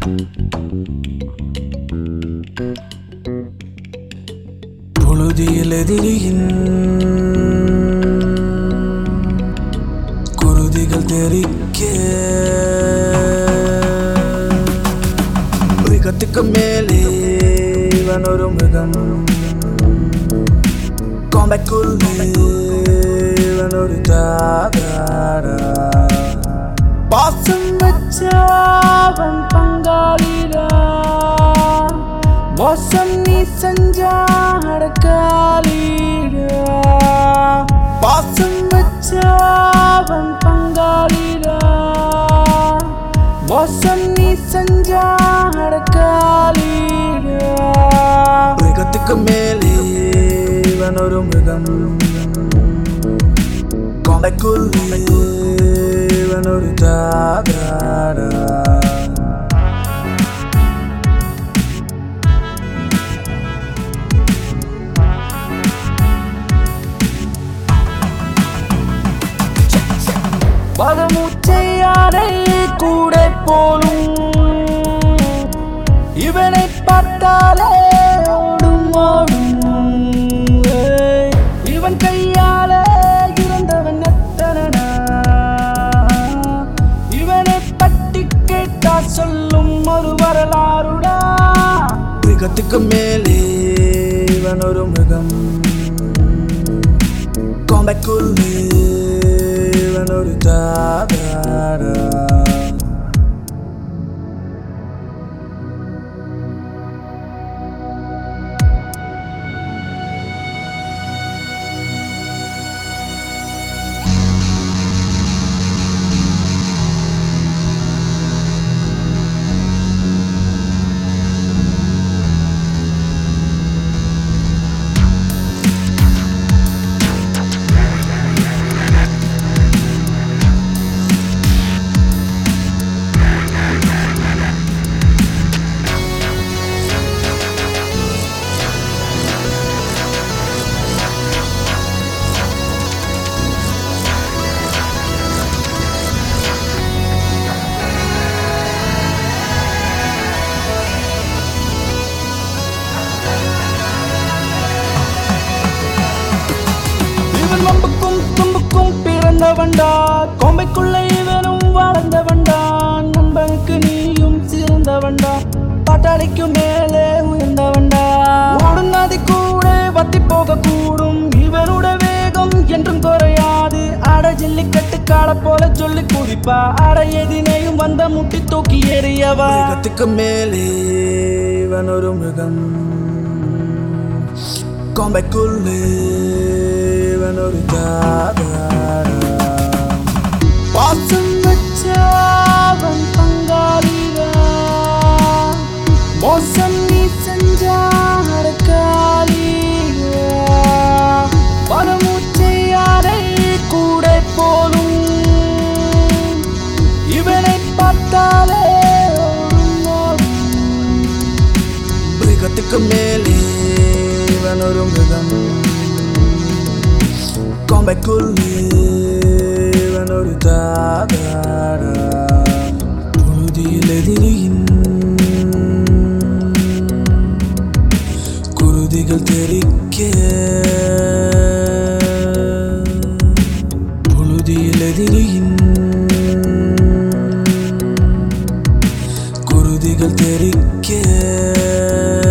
புழுதியில் எதிரியின் குருதிகள் தெரிக்க மிருகத்துக்கு மேலே இவன் ஒரு மிருகம் கோம்பைக்குள்ளே இவன் ஒரு தாதாரா பாசம் வச்சவன் பங்காளிரா மோசம் நீ செஞ்சா அடக்காளிரா பாசம் வச்சவன் பங்காளிரா மோசம் நீ செஞ்சா அடக்காளிரா மிருகத்துக்கு மேலே இவன் ஒரு மிருகம் கொண்டைக்குள்ளே இவன் ஒரு தாதாரா பதமூச்சையாரை கூட போலும் இவனை பார்த்தாலே ஓடும் ஓடும் ஏய், இவன் கையாலே இறந்தவன் எத்தனடா இவனை பட்டி கேட்டா சொல்லும் ஒரு வரலாறுடா மிருகத்துக்கு மேலே இவன் ஒரு மிருகம் கொம்பைக்குள்ளே இவன் ஒரு தாதாரா இவன் வம்புக்கும் தும்புக்கும் பிறந்தவன்டா கோம்பைக்குள்ள இவனும் வாழ்ந்தவன்டா நண்பனுக்கு நீயும் சிறந்தவன்டா பாட்டாளிக்கும் மேலே உயர்ந்தவன்டா ஓடும் நதி கூட வத்தி போக கூடும் இவனோட வேகம் என்றும் குறையாது அட ஜல்லிக்கட்டு காட போல சொல்லி குதிப்பா அட எதினையும் வந்த முட்டி தூக்கி எறியவா மிருகத்துக்கு மேலே இவன் ஒரு மிருகம் கொம்பைக்குள்ளே இவன் ஒரு தாதாரா பாசம் வச்சவன் பங்காளிரா மோசம் நீ செஞ்சா அடக்காளிரா பரமூச்சையாரை கூட போலும் இவனை பார்த்தாலே ஓடும் ஓடும் மிருகத்துக்கு மேலே இவன் ஒரு மிருகம் கொம்பைக்குள்ளே இவன் ஒரு தாதாரா புழுதியில் எதிரியின் குருதிகள் தெரிக்க புழுதியில் எதிரியின் குருதிகள் தெரிக்க